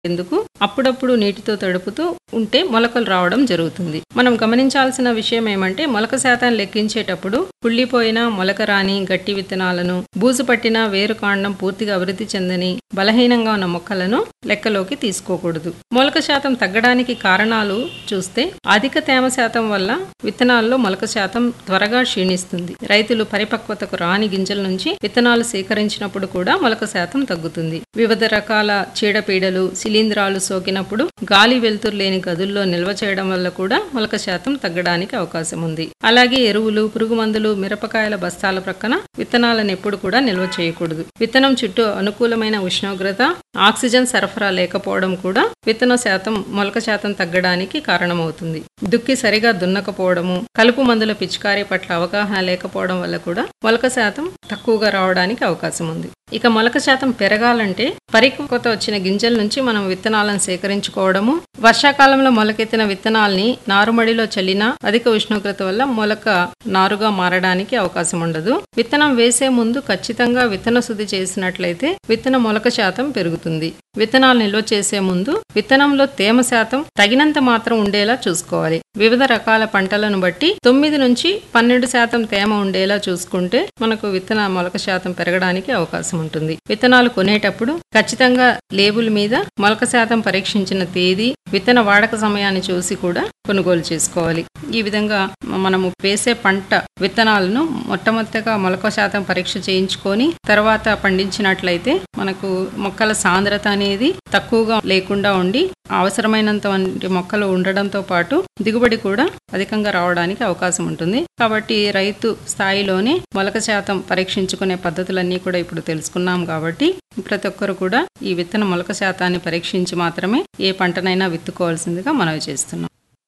ఎందుకు అప్పుడప్పుడు నీటితో తడుపుతూ ఉంటే మొలకలు రావడం జరుగుతుంది మనం గమనించాల్సిన విషయం ఏమంటే మొలక శాతం లెక్కించేటప్పుడు కుళ్ళిపోయిన మొలక రాని గట్టి విత్తనాలను బూజు పట్టిన వేరు కాండం పూర్తిగా అభివృద్ధి చెందని బలహీనంగా ఉన్న మొక్కలను లెక్కలోకి తీసుకోకూడదు మొలక శాతం తగ్గడానికి కారణాలు చూస్తే అధిక తేమ శాతం వల్ల విత్తనాల్లో మొలక శాతం త్వరగా క్షీణిస్తుంది రైతులు పరిపక్వతకు రాని గింజల నుంచి విత్తనాలు సేకరించినప్పుడు కూడా మొలక శాతం తగ్గుతుంది వివిధ రకాల చీడపీడలు శిలీంధ్రాలు సోకినప్పుడు గాలి వెలుతురు లేని గదుల్లో నిల్వ చేయడం వల్ల కూడా మొలక శాతం తగ్గడానికి అవకాశం ఉంది అలాగే ఎరువులు పురుగు మందులు మిరపకాయల బస్తాల ప్రక్కన విత్తనాలను ఎప్పుడు కూడా నిల్వ చేయకూడదు విత్తనం చుట్టూ అనుకూలమైన ఉష్ణోగ్రత ఆక్సిజన్ సరఫరా లేకపోవడం కూడా విత్తన శాతం మొలక శాతం తగ్గడానికి కారణమవుతుంది దుక్కి సరిగా దున్నకపోవడము కలుపు మందుల పిచికారీ పట్ల అవగాహన లేకపోవడం వల్ల కూడా మొలక శాతం తక్కువగా రావడానికి అవకాశం ఉంది ఇక మొలక శాతం పెరగాలంటే పరిపక్వత వచ్చిన గింజల నుంచి మనం విత్తనాలను సేకరించుకోవడము వర్షాకాలంలో మొలకెత్తిన విత్తనాల్ని నారుమడిలో చల్లిన అధిక ఉష్ణోగ్రత వల్ల మొలక నారుగా మారడానికి అవకాశం ఉండదు విత్తనం వేసే ముందు ఖచ్చితంగా విత్తన శుద్ధి చేసినట్లయితే విత్తన మొలక శాతం పెరుగుతుంది విత్తనాలు నిల్వ చేసే ముందు విత్తనంలో తేమ శాతం తగినంత మాత్రం ఉండేలా చూసుకోవాలి వివిధ రకాల పంటలను బట్టి తొమ్మిది నుంచి పన్నెండు శాతం తేమ ఉండేలా చూసుకుంటే మనకు విత్తన మొలక శాతం పెరగడానికి అవకాశం ఉంటుంది విత్తనాలు కొనేటప్పుడు ఖచ్చితంగా లేబుల్ మీద మొలక శాతం పరీక్షించిన తేదీ విత్తన వాడక సమయాన్ని చూసి కూడా కొనుగోలు చేసుకోవాలి ఈ విధంగా మనము వేసే పంట విత్తనాలను మొట్టమొదటిగా మొలక శాతం పరీక్ష చేయించుకొని తర్వాత పండించినట్లయితే మనకు మొక్కల సాంద్రత అనేది తక్కువగా లేకుండా ఉండి అవసరమైనంత వంటి మొక్కలు ఉండడంతో పాటు దిగుబడి కూడా అధికంగా రావడానికి అవకాశం ఉంటుంది కాబట్టి రైతు స్థాయిలోనే మొలక శాతం పరీక్షించుకునే పద్ధతులన్నీ కూడా ఇప్పుడు తెలుసుకున్నాం కాబట్టి ప్రతి ఒక్కరు కూడా ఈ విత్తన మొలక శాతాన్ని పరీక్షించి మాత్రమే ఏ పంటనైనా విత్తుకోవాల్సిందిగా మనవి చేస్తున్నాం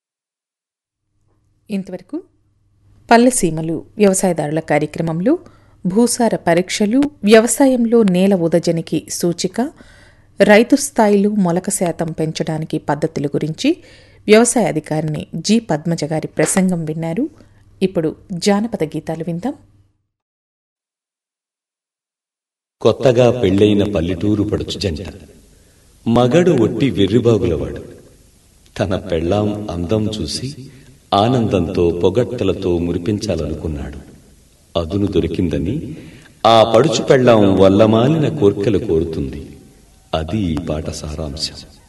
ఇంతవరకు పల్లెసీమలు వ్యవసాయదారుల కార్యక్రమంలో భూసార పరీక్షలు వ్యవసాయంలో నేల ఉదజనికి సూచిక రైతు స్థాయిలో మొలక శాతం పెంచడానికి పద్ధతుల గురించి వ్యవసాయ అధికారిని జి పద్మజ గారి ప్రసంగం విన్నారు ఇప్పుడు జానపద గీతాలు విందాం కొత్తగా పెళ్ళైన పల్లెటూరు పడుచు జంట మగడు ఒట్టి వెర్రిబాగులవాడు తన పెళ్ళాం అందం చూసి ఆనందంతో పొగట్టలతో మురిపించాలనుకున్నాడు అదును దొరికిందని ఆ పడుచు పెళ్ళాం వల్లమాలిన కోర్కెలు కోరుతుంది అది ఈ పాట సారాంశం